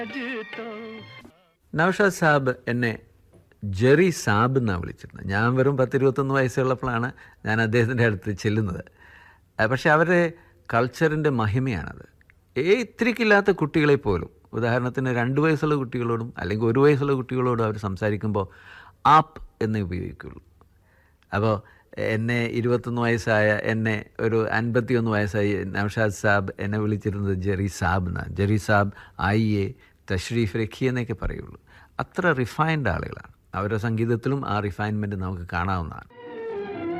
നൌഷാദ് സാബ് എന്നെ ജെറി സാബ് എന്നാണ് വിളിച്ചിരുന്നത് ഞാൻ വെറും പത്തിരുപത്തൊന്ന് വയസ്സുള്ളപ്പോഴാണ് ഞാൻ അദ്ദേഹത്തിൻ്റെ അടുത്ത് ചെല്ലുന്നത് ആ, പക്ഷേ അവരുടെ കൾച്ചറിൻ്റെ മഹിമയാണത് ഏ ഇത്തിരിക്കില്ലാത്ത കുട്ടികളെ പോലും ഉദാഹരണത്തിന് രണ്ട് വയസ്സുള്ള കുട്ടികളോടും അല്ലെങ്കിൽ ഒരു വയസ്സുള്ള കുട്ടികളോടും അവർ സംസാരിക്കുമ്പോൾ ആപ്പ് എന്നേ ഉപയോഗിക്കുള്ളൂ അപ്പോൾ എന്നെ ഇരുപത്തൊന്ന് വയസ്സായ എന്നെ ഒരു അൻപത്തിയൊന്ന് വയസ്സായി നൗഷാദ് സാബ് എന്നെ വിളിച്ചിരുന്നത് ജെറി സാബ് എന്നാണ് ജെറി സാബ് ഐ എ തഷ്രീഫ് രഖി എന്നൊക്കെ പറയുള്ളൂ അത്ര റിഫൈൻഡ് ആളുകളാണ് അവരുടെ സംഗീതത്തിലും ആ റിഫൈൻമെൻറ്റ് നമുക്ക് കാണാവുന്നതാണ്